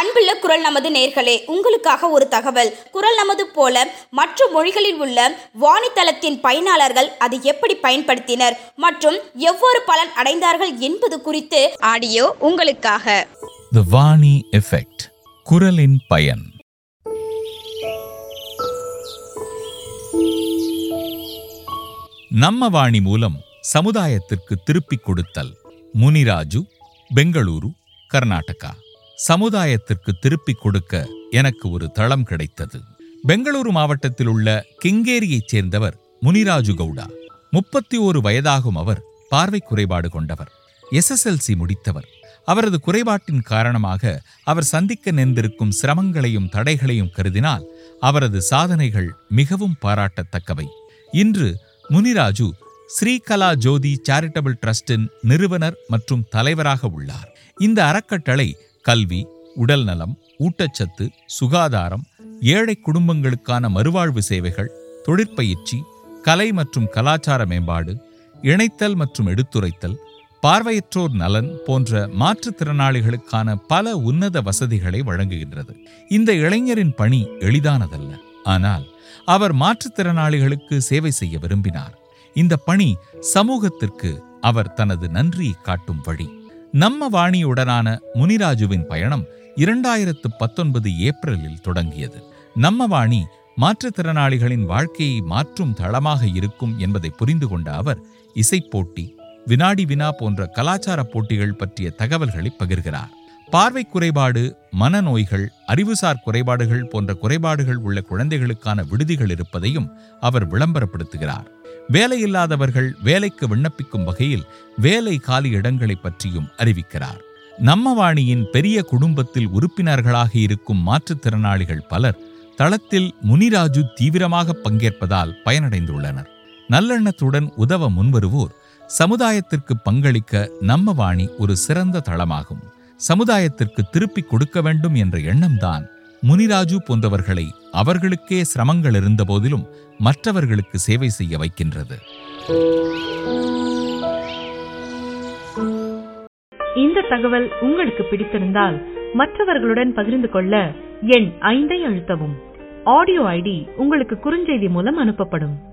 அன்புள்ள குரல் நமது நேர்களே உங்களுக்காக ஒரு தகவல் குரல் நமது போல மற்ற மொழிகளில் உள்ள வாணித்தளத்தின் பயனாளர்கள் அதை எப்படி பயன்படுத்தினர் மற்றும் எவ்வாறு பலன் அடைந்தார்கள் என்பது குறித்து ஆடியோ உங்களுக்காக த வாணி எஃபெக்ட் குரலின் பயன் நம்ம வாணி மூலம் சமுதாயத்திற்கு திருப்பிக் கொடுத்தல் முனிராஜு பெங்களூரு கர்நாடகா சமுதாயத்திற்கு திருப்பிக் கொடுக்க எனக்கு ஒரு தளம் கிடைத்தது பெங்களூரு மாவட்டத்தில் உள்ள கிங்கேரியைச் சேர்ந்தவர் முனிராஜு கவுடா முப்பத்தி ஓரு வயதாகும் அவர் பார்வை குறைபாடு கொண்டவர் எஸ்எஸ்எல்சி முடித்தவர் அவரது குறைபாட்டின் காரணமாக அவர் சந்திக்க நேர்ந்திருக்கும் சிரமங்களையும் தடைகளையும் கருதினால் அவரது சாதனைகள் மிகவும் பாராட்டத்தக்கவை இன்று முனிராஜு ஸ்ரீகலா ஜோதி சேரிட்டபிள் டிரஸ்டின் நிறுவனர் மற்றும் தலைவராக உள்ளார் இந்த அறக்கட்டளை கல்வி உடல்நலம் ஊட்டச்சத்து சுகாதாரம் ஏழை குடும்பங்களுக்கான மறுவாழ்வு சேவைகள் தொழிற்பயிற்சி கலை மற்றும் கலாச்சார மேம்பாடு இணைத்தல் மற்றும் எடுத்துரைத்தல் பார்வையற்றோர் நலன் போன்ற மாற்றுத்திறனாளிகளுக்கான பல உன்னத வசதிகளை வழங்குகின்றது இந்த இளைஞரின் பணி எளிதானதல்ல ஆனால் அவர் மாற்றுத்திறனாளிகளுக்கு சேவை செய்ய விரும்பினார் இந்த பணி சமூகத்திற்கு அவர் தனது நன்றியை காட்டும் வழி நம்ம வாணியுடனான முனிராஜுவின் பயணம் இரண்டாயிரத்து பத்தொன்பது ஏப்ரலில் தொடங்கியது நம்ம வாணி மாற்றுத்திறனாளிகளின் வாழ்க்கையை மாற்றும் தளமாக இருக்கும் என்பதை புரிந்து கொண்ட அவர் இசைப்போட்டி வினாடி வினா போன்ற கலாச்சார போட்டிகள் பற்றிய தகவல்களை பகிர்கிறார் பார்வை குறைபாடு மனநோய்கள் அறிவுசார் குறைபாடுகள் போன்ற குறைபாடுகள் உள்ள குழந்தைகளுக்கான விடுதிகள் இருப்பதையும் அவர் விளம்பரப்படுத்துகிறார் வேலையில்லாதவர்கள் வேலைக்கு விண்ணப்பிக்கும் வகையில் வேலை காலி இடங்களை பற்றியும் அறிவிக்கிறார் நம்மவாணியின் பெரிய குடும்பத்தில் உறுப்பினர்களாக இருக்கும் மாற்றுத்திறனாளிகள் பலர் தளத்தில் முனிராஜு தீவிரமாக பங்கேற்பதால் பயனடைந்துள்ளனர் நல்லெண்ணத்துடன் உதவ முன்வருவோர் சமுதாயத்திற்கு பங்களிக்க நம்ம வாணி ஒரு சிறந்த தளமாகும் சமுதாயத்திற்கு திருப்பிக் கொடுக்க வேண்டும் என்ற எண்ணம்தான் முனிராஜு போன்றவர்களை அவர்களுக்கே சிரமங்கள் இருந்த போதிலும் மற்றவர்களுக்கு சேவை செய்ய வைக்கின்றது இந்த தகவல் உங்களுக்கு பிடித்திருந்தால் மற்றவர்களுடன் பகிர்ந்து கொள்ள எண் ஐந்தை அழுத்தவும் ஆடியோ ஐடி உங்களுக்கு குறுஞ்செய்தி மூலம் அனுப்பப்படும்